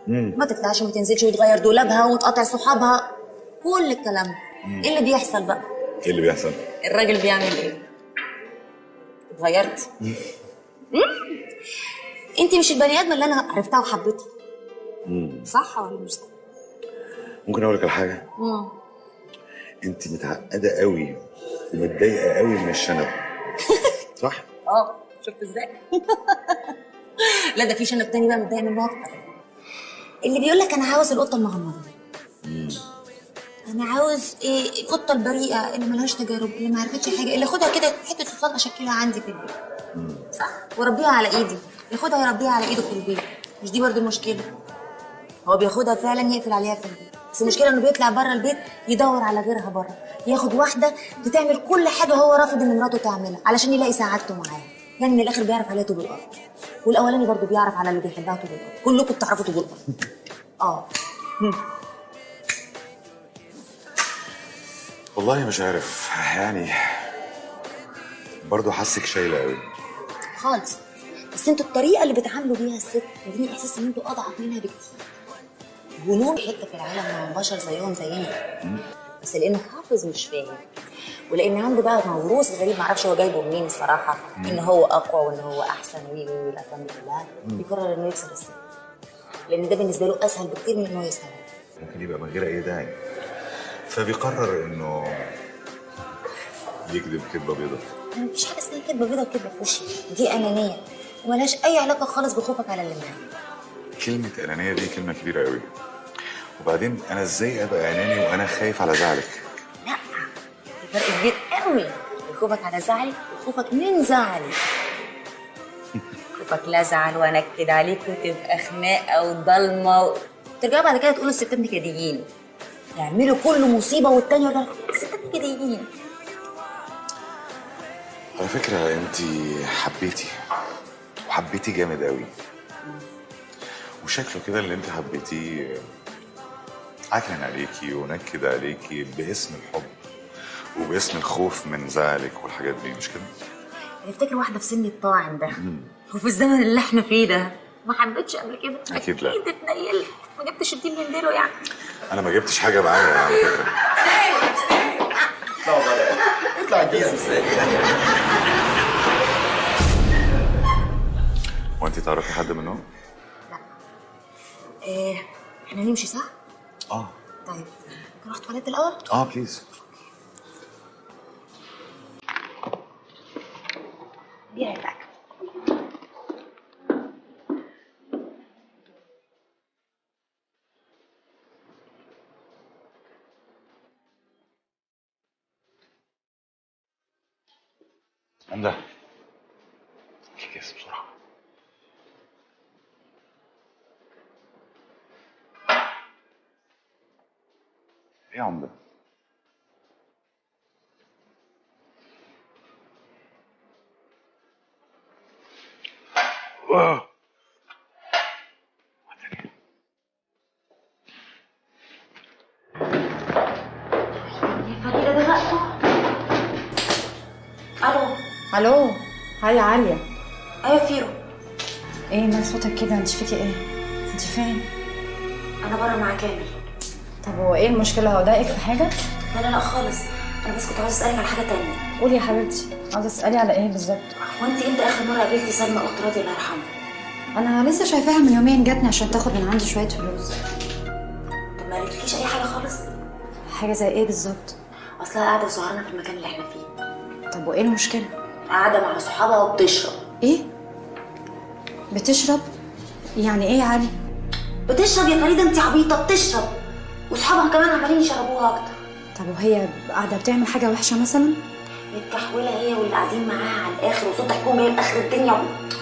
ما تطلعش وما تنزلش وتغير دولابها وتقاطع صحابها كل الكلام ده ايه اللي بيحصل بقى ايه اللي بيحصل؟ الراجل بيعمل ايه اتغيرت انت مش البني ادم اللي انا عرفتها وحبيتها صح ولا مش صح ممكن اقول لك على حاجه؟ مم. انت متعقده قوي ومتضايقه قوي من الشنب صح؟ اه شفت ازاي لا ده في شنب تاني بقى متضايق منه اكتر اللي بيقول لك انا عاوز القطه المغمضه انا عاوز ايه القطه البريئه اللي ملهاش تجارب اللي ما عرفتش حاجه اللي اخدها كده حته صوصات اشكلها عندي في البيت صح واربيها على ايدي ياخدها يربيها على ايده في البيت مش دي برضه المشكله هو بياخدها فعلا يقفل عليها في البيت بس المشكله انه بيطلع بره البيت يدور على غيرها بره ياخد واحده بتعمل كل حاجه هو رافض ان مراته تعملها علشان يلاقي سعادته معاها يعني من الاخر بيعرف عليها طول الارض والاولاني برضه بيعرف على اللي بيحبها طول الارض كلكم بتعرفوا طول الارض اه والله مش عارف يعني برضه حاسك شايله قوي خالص بس انتوا الطريقه اللي بتعاملوا بيها الست مديني احساس ان انتوا اضعف منها بكتير جنون حته في العالم من بشر زيهم زينا بس لانه حافظ مش فاهم ولان عنده بقى موروث غريب معرفش هو جايبه منين الصراحه ان هو اقوى وان هو احسن وي وي والافلام دي كلها بيقرر انه يكسب الست لان ده بالنسبه له اسهل بكتير من انه يستوعب ممكن يبقى من غير اي داعي فبيقرر انه يكذب كذبه بيضاء مفيش حاجه اسمها كدبه بيضه وكدبه في وشي دي انانيه وملهاش اي علاقه خالص بخوفك على اللي معاك كلمه انانيه دي كلمه كبيره قوي وبعدين انا ازاي ابقى اناني وانا خايف على زعلك لا في فرق كبير قوي خوفك على زعلي وخوفك من زعلي خوفك لا ازعل وانكد عليك وتبقى خناقه وضلمه و... ترجعوا بعد كده تقولوا الستات نكديين يعملوا كل مصيبه والتانيه يقولوا الستات نكديين على فكره انت حبيتي وحبيتي جامد قوي وشكله كده اللي انت حبيتيه عكنن عليكي ونكد عليكي باسم الحب وباسم الخوف من زعلك والحاجات دي مش كده؟ تفتكر واحده في سن الطاعن ده وفي الزمن اللي احنا فيه ده ما حبيتش قبل كده أكيد لا. اكيد اتنيلت ما جبتش الدين من ديله يعني انا ما جبتش حاجه معايا على فكره اطلع الجيزه ازاي وانت تعرفي حد منهم؟ ايه احنا نمشي صح؟ اه طيب نروح تواليت الاول؟ اه بليز بيها بقى عمده الكيس بسرعه ايه يا عمده؟ واو. فريدة ده وقته الو الو هاي عالية ايوه فيرو ايه مال صوتك كده انت فيكي ايه انت فين انا بره مع كامل طب هو ايه المشكلة هو ضايقك في حاجة لا لا لا خالص انا بس كنت عاوز اسالك على حاجه تانية قولي يا حبيبتي عاوزة تسألي على ايه بالظبط هو انت امتى اخر مره قابلتي سلمى اخت راضي الله يرحمها انا لسه شايفاها من يومين جاتني عشان تاخد من عندي شوية فلوس طب ما قالتلكيش اي حاجه خالص حاجة زي ايه بالظبط اصلها قاعده سهرانه في المكان اللي احنا فيه طب وايه المشكلة قاعده مع صحابها وبتشرب ايه بتشرب يعني ايه يا علي بتشرب يا فريده انت عبيطه بتشرب واصحابها كمان عمالين يشربوها اكتر طب وهي قاعدة بتعمل حاجة وحشة مثلا متكحوله هي واللي قاعدين معاها على الاخر وصوت ضحكهم جاي لاخر الدنيا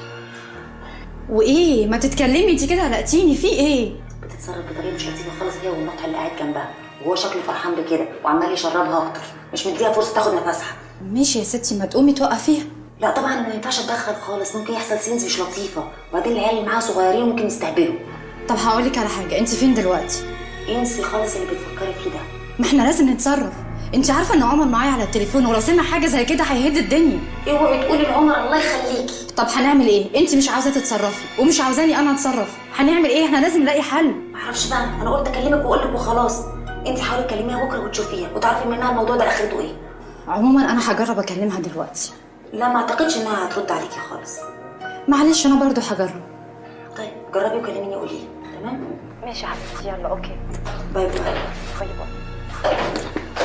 وايه ما تتكلمي انت كده قلقتيني في ايه بتتصرف بطريقه مش لطيفه خالص هي والنطع اللي قاعد جنبها وهو شكله فرحان بكده وعمال يشربها اكتر مش مديها فرصه تاخد نفسها ماشي يا ستي ما تقومي توقفيها لا طبعا أنا ما ينفعش اتدخل خالص ممكن يحصل سينز مش لطيفه وبعدين العيال اللي معاها صغيرين ممكن يستهبلوا طب هقولك على حاجة انت فين دلوقتي انسي خالص اللي بتفكري فيه ده ما احنا لازم نتصرف انت عارفه ان عمر معايا على التليفون ولو سمع حاجه زي كده هيهد الدنيا اوعي تقولي لعمر الله يخليكي طب هنعمل ايه انت مش عاوزه تتصرفي ومش عاوزاني انا اتصرف هنعمل ايه احنا لازم نلاقي حل معرفش بقى انا قلت اكلمك واقول لك وخلاص انت حاولي تكلميها بكره وتشوفيها وتعرفي منها الموضوع ده اخرته ايه عموما انا هجرب اكلمها دلوقتي لا ما اعتقدش انها هترد عليكي خالص معلش انا برضو هجرب طيب جربي وكلميني قولي لي تمام ماشي يا حبيبتي يلا اوكي باي باي باي باي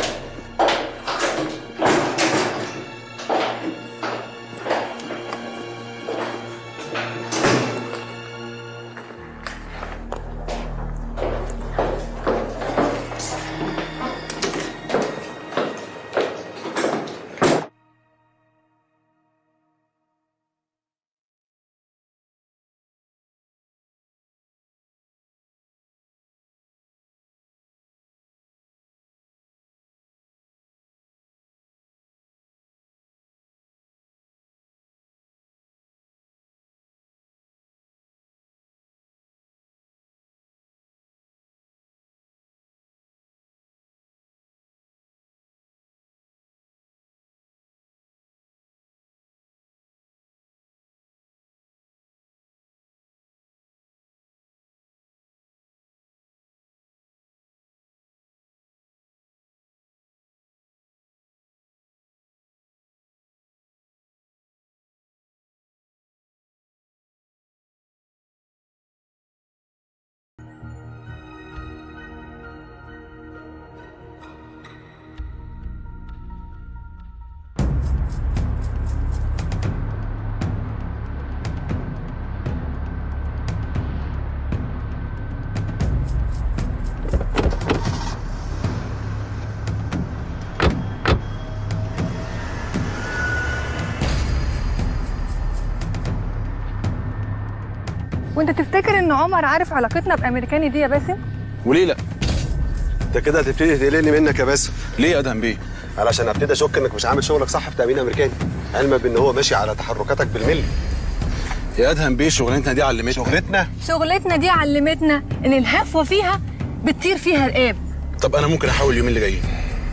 وانت تفتكر ان عمر عارف علاقتنا بامريكاني دي يا باسم وليه لا؟ انت كده هتبتدي تقلقني منك يا باسم ليه يا ادهم بيه؟ علشان ابتدي اشك انك مش عامل شغلك صح في تامين امريكاني علما بان هو ماشي على تحركاتك بالملي يا ادهم بيه شغلانتنا دي علمتنا شغلتنا شغلتنا دي علمتنا ان الهفوه فيها بتطير فيها رقاب طب انا ممكن احاول اليومين اللي جايين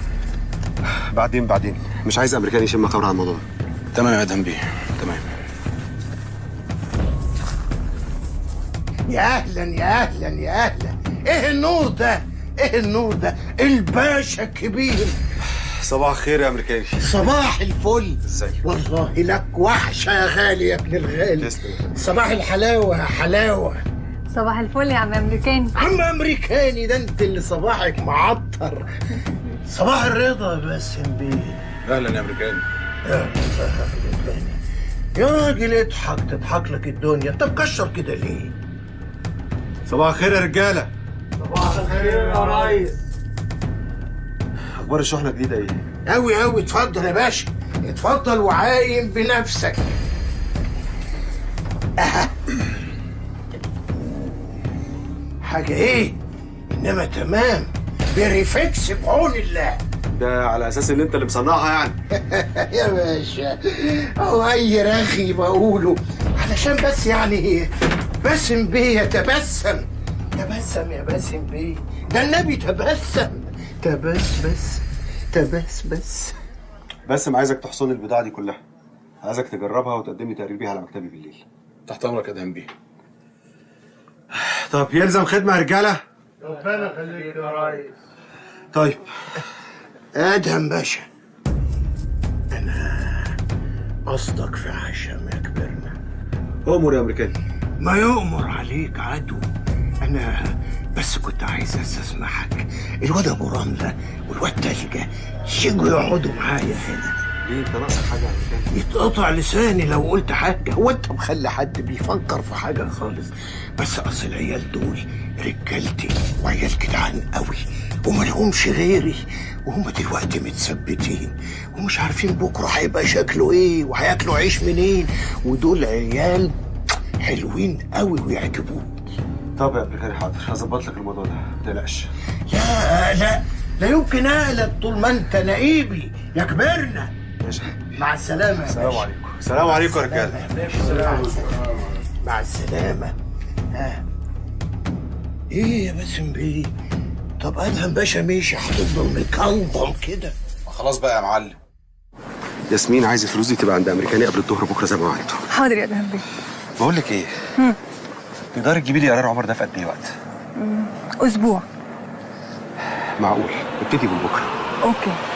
بعدين بعدين مش عايز امريكاني يشم خبر عن الموضوع ده تمام يا ادهم بيه تمام يا اهلا يا اهلا يا اهلا ايه النور ده ايه النور ده الباشا الكبير صباح الخير يا امريكاني صباح الفل ازيك؟ والله لك وحشه يا غالي يا ابن الغالي تسلم. صباح الحلاوه يا حلاوه صباح الفل يا عم امريكاني عم امريكاني ده انت اللي صباحك معطر صباح الرضا يا باسم بيه اهلا يا امريكاني يا صباح الأمريكاني. يا راجل اضحك تضحك لك الدنيا انت مكشر كده ليه صباح الخير يا رجاله صباح الخير يا ريس اخبار الشحنه الجديده ايه أوي أوي اتفضل يا باشا اتفضل وعايم بنفسك أها. حاجة إيه؟ إنما تمام بريفكس بعون الله ده على اساس ان انت اللي مصنعها يعني يا باشا هو أي رغي بقوله علشان بس يعني باسم بيه يتبسم تبسم يا باسم بيه ده النبي تبسم تبس بس تبس بس باسم عايزك تحصل لي البضاعه دي كلها عايزك تجربها وتقدم لي تقرير بيها على مكتبي بالليل تحت امرك يا ادهم بيه طب يلزم خدمه يا رجاله ربنا يخليك يا ريس طيب ادهم باشا انا قصدك في عشم يا كبرنا امر يا امريكاني ما يؤمر عليك عدو انا بس كنت عايز استسمحك الواد ابو رمله والواد تلجه يجوا يقعدوا معايا هنا ليه انت ناقصك حاجه يا امريكاني يتقطع لساني لو قلت حاجة هو انت مخلي حد بيفكر في حاجة خالص بس اصل العيال دول رجالتي وعيال جدعان قوي وملهمش غيري وهم دلوقتي متثبتين ومش عارفين بكرة هيبقى شكله ايه وهياكلوا عيش منين ودول عيال حلوين قوي ويعجبوك طب يا امريكاني حاضر هظبط لك الموضوع ده ما تقلقش لا لا لا يمكن اقلق طول ما انت نقيبي يا كبرنا ماشي مع السلامة يا السلام باشا. عليكم السلام عليكم يا رجاله مع السلامة مع السلامة ها ايه يا باسم بيه طب ادهم باشا ماشي هتفضل مكنضم كده خلاص بقى يا معلم ياسمين عايز الفلوس دي تبقى عند امريكاني قبل الظهر بكره زي ما وعدته حاضر يا دهب بيه بقول لك ايه تقدري تجيبي لي قرار عمر ده في قد ايه وقت اسبوع معقول ابتدي من بكره اوكي